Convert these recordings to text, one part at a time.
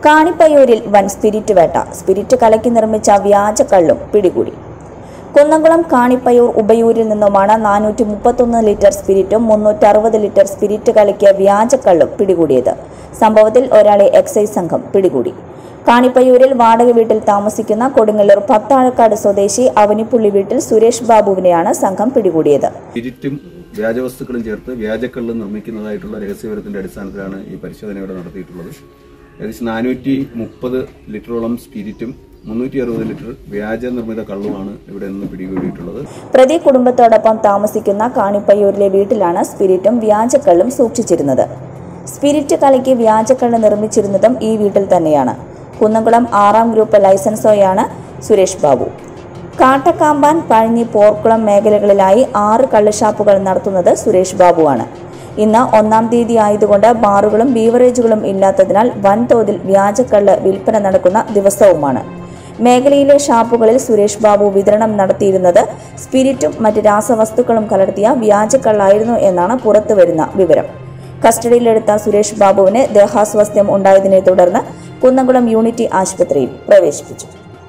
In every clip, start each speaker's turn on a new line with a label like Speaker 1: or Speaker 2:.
Speaker 1: കാണിപ്പയ്യൂരിൽ വൻ സ്പിരിറ്റ് വേട്ട സ്പിരിറ്റ് കലക്കി നിർമ്മിച്ച വ്യാജ കള്ളും പിടികൂടി കുന്നംകുളം കാണിപ്പയ്യൂർ ഉബയൂരിൽ നിന്നുമാണ് നാനൂറ്റി മുപ്പത്തൊന്ന് ലിറ്റർ സ്പിരിറ്റും മുന്നൂറ്റി അറുപത് ലിറ്റർ സ്പിരിറ്റ് കലക്കിയ വ്യാജക്കള്ളും പിടികൂടിയത് സംഭവത്തിൽ ഒരാളെ എക്സൈസ് സംഘം പിടികൂടി കാണിപ്പയ്യൂരിൽ വാടക വീട്ടിൽ താമസിക്കുന്ന കൊടുങ്ങല്ലൂർ പത്താഴക്കാട് സ്വദേശി അവനിപ്പുള്ളി വീട്ടിൽ സുരേഷ് ബാബുവിനെയാണ് സംഘം പിടികൂടിയത്
Speaker 2: സ്പിരിറ്റും വ്യാജവസ്തുക്കളും ചേർത്ത് വ്യാജക്കള്ള് നിർമ്മിക്കുന്നതായിട്ടുള്ള രഹസ്യവിവരത്തിന്റെ അടിസ്ഥാനത്തിലാണ് ഈ പരിശോധന ഇവിടെ നടത്തിയിട്ടുള്ളത് ഏകദേശം നാനൂറ്റി മുപ്പത് ലിറ്ററോളം സ്പിരിറ്റും മുന്നൂറ്റി അറുപത് ലിറ്റർ വ്യാജ നിർമ്മിത കള്ളുമാണ് ഇവിടെ നിന്ന് പിടികൂടിയിട്ടുള്ളത്
Speaker 1: പ്രതി കുടുംബത്തോടൊപ്പം താമസിക്കുന്ന കാണിപ്പയ്യൂരിലെ വീട്ടിലാണ് സ്പിരിറ്റും വ്യാജക്കള്ളും സൂക്ഷിച്ചിരുന്നത് സ്പിരിറ്റ് കലക്കി വ്യാജക്കള്ള് നിർമ്മിച്ചിരുന്നതും ഈ വീട്ടിൽ തന്നെയാണ് കുന്നംകുളം ആറാം ഗ്രൂപ്പ് ലൈസൻസോയാണ് സുരേഷ് ബാബു കാട്ടക്കാമ്പാൻ പഴഞ്ഞി പോർക്കുളം മേഖലകളിലായി ആറ് കള്ളുഷാപ്പുകൾ നടത്തുന്നത് സുരേഷ് ബാബുവാണ് ഇന്ന് ഒന്നാം തീയതി ആയതുകൊണ്ട് ബാറുകളും ബീവറേജുകളും ഇല്ലാത്തതിനാൽ വൻതോതിൽ വ്യാജക്കള്ള് വിൽപ്പന നടക്കുന്ന ദിവസവുമാണ് മേഖലയിലെ ഷാപ്പുകളിൽ സുരേഷ് ബാബു വിതരണം നടത്തിയിരുന്നത് സ്പിരിറ്റും മറ്റ് രാസവസ്തുക്കളും കലർത്തിയ വ്യാജക്കള്ളായിരുന്നു എന്നാണ് പുറത്തുവരുന്ന വിവരം കസ്റ്റഡിയിലെടുത്ത സുരേഷ് ബാബുവിന് ദേഹാസ്വാസ്ഥ്യം ഉണ്ടായതിനെ തുടർന്ന് കുന്നംകുളം യൂണിറ്റി ആശുപത്രിയിൽ പ്രവേശിപ്പിച്ചു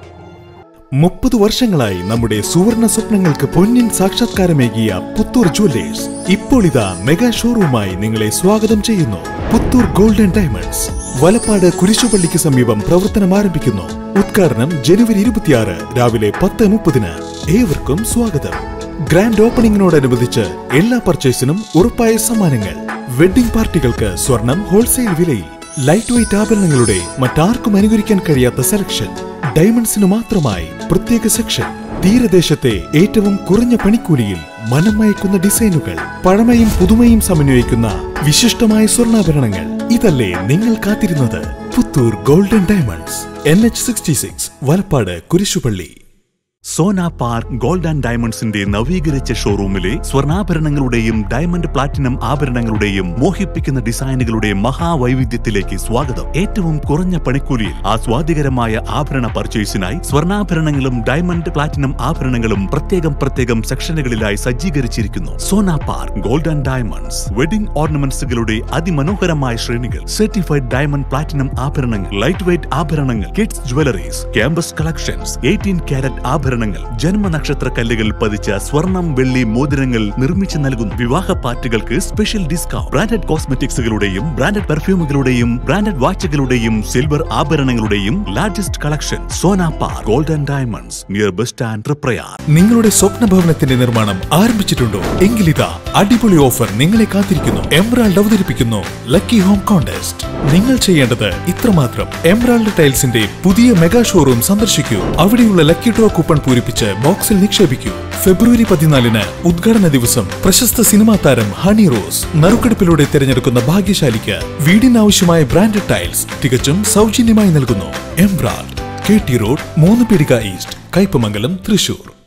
Speaker 3: മുപ്പത് വർഷങ്ങളായി നമ്മുടെ സുവർണ സ്വപ്നങ്ങൾക്ക് പൊന്നിൻ സാക്ഷാത്കാരമേകിയ പുത്തൂർ ജുവല്ലേഴ്സ് ഇപ്പോൾ ഇതാ മെഗാ ഷോറൂമായി നിങ്ങളെ സ്വാഗതം ചെയ്യുന്നു പുത്തൂർ ഗോൾഡൻ ഡയമണ്ട്സ് വലപ്പാട് കുരിശുപള്ളിക്ക് സമീപം പ്രവർത്തനം ആരംഭിക്കുന്നു ഉദ്ഘാടനം ജനുവരി ഇരുപത്തിയാറ് രാവിലെ പത്ത് മുപ്പതിന് ഏവർക്കും സ്വാഗതം ഗ്രാൻഡ് ഓപ്പണിംഗിനോടനുബന്ധിച്ച് എല്ലാ പർച്ചേസിനും ഉറപ്പായ സമ്മാനങ്ങൾ വെഡിംഗ് പാർട്ടികൾക്ക് സ്വർണം ഹോൾസെയിൽ വിലയിൽ ലൈറ്റ് വെയിറ്റ് ആഭരണങ്ങളുടെ മറ്റാർക്കും അനുകരിക്കാൻ കഴിയാത്ത സെലക്ഷൻ ഡയമണ്ട്സിന് മാത്രമായി പ്രത്യേക സെക്ഷൻ തീരദേശത്തെ ഏറ്റവും കുറഞ്ഞ പണിക്കൂലിയിൽ മനം മയക്കുന്ന ഡിസൈനുകൾ പഴമയും പുതുമയും സമന്വയിക്കുന്ന വിശിഷ്ടമായ സ്വർണ്ണാഭരണങ്ങൾ ഇതല്ലേ നിങ്ങൾ കാത്തിരുന്നത് Puthur golden diamonds N H sixty six Valappad കുരിശുപള്ളി
Speaker 4: സോന പാർക്ക് ഗോൾഡ് ആൻഡ് ഡയമണ്ട്സിന്റെ നവീകരിച്ച ഷോറൂമിലെ സ്വർണ്ണാഭരണങ്ങളുടെയും ഡയമണ്ട് പ്ലാറ്റിനം ആഭരണങ്ങളുടെയും മോഹിപ്പിക്കുന്ന ഡിസൈനുകളുടെ മഹാവൈവിധ്യത്തിലേക്ക് സ്വാഗതം ഏറ്റവും കുറഞ്ഞ പണിക്കൂലിയിൽ ആസ്വാദികരമായ ആഭരണ പർച്ചേസിനായി സ്വർണ്ണാഭരണങ്ങളും ഡയമണ്ട് പ്ലാറ്റിനം ആഭരണങ്ങളും പ്രത്യേകം പ്രത്യേകം സെക്ഷനുകളിലായി സജ്ജീകരിച്ചിരിക്കുന്നു Sona park gold and diamonds wedding ഓർണമെന്റ്സുകളുടെ അതിമനോഹരമായ ശ്രേണികൾ സർട്ടിഫൈഡ് ഡയമണ്ട് പ്ലാറ്റിനം ആഭരണങ്ങൾ ലൈറ്റ് വെയിറ്റ് ആഭരണങ്ങൾ kids jewelleries campus collections eighteen carat ആഭരണങ്ങൾ ജന്മനക്ഷത്ര കല്ലുകൾ പതിച്ച സ്വർണം വെള്ളി മോതിരങ്ങൾ നിർമ്മിച്ചു നൽകുന്നു വിവാഹ പാർട്ടികൾക്ക് സ്പെഷ്യൽ ഡിസ്കൗണ്ട് ബ്രാൻഡഡ് കോസ്മെറ്റിക്സുകളുടെയും ബ്രാൻഡഡ് പെർഫ്യൂമുകളുടെയും ബ്രാൻഡഡ് വാച്ചുകളുടെയും സിൽവർ ആഭരണങ്ങളുടെയും largest collection Sona park gold and diamonds near bus stand Triprayar
Speaker 3: നിങ്ങളുടെ സ്വപ്ന ഭവനത്തിന്റെ നിർമ്മാണം ആരംഭിച്ചിട്ടുണ്ടോ എങ്കിലിതാ അടിപൊളി ഓഫർ നിങ്ങളെ കാത്തിരിക്കുന്നു എംബ്രാൾഡ് അവതരിപ്പിക്കുന്നു ലക്കി ഹോം കോൺടെസ്റ്റ് നിങ്ങൾ ചെയ്യേണ്ടത് ഇത്രമാത്രം എംബ്രാൾഡ് ടൈൽസിന്റെ പുതിയ മെഗാ ഷോറൂം സന്ദർശിക്കൂ അവിടെയുള്ള ലക്കി ഡ്രോ കൂപ്പൺ പൂരിപ്പിച്ച് ബോക്സിൽ നിക്ഷേപിക്കൂ ഫെബ്രുവരി പതിനാലിന് ഉദ്ഘാടന ദിവസം പ്രശസ്ത സിനിമാ താരം ഹണി റോസ് നറുക്കെടുപ്പിലൂടെ തിരഞ്ഞെടുക്കുന്ന ഭാഗ്യശാലിക്ക് വീടിനാവശ്യമായ ബ്രാൻഡഡ് ടൈൽസ് തികച്ചും സൗജന്യമായി നൽകുന്നു എംബ്രാൾഡ് കെ ടി റോഡ് മൂന്ന് പീടിക ഈസ്റ്റ് കയ്പമംഗലം തൃശൂർ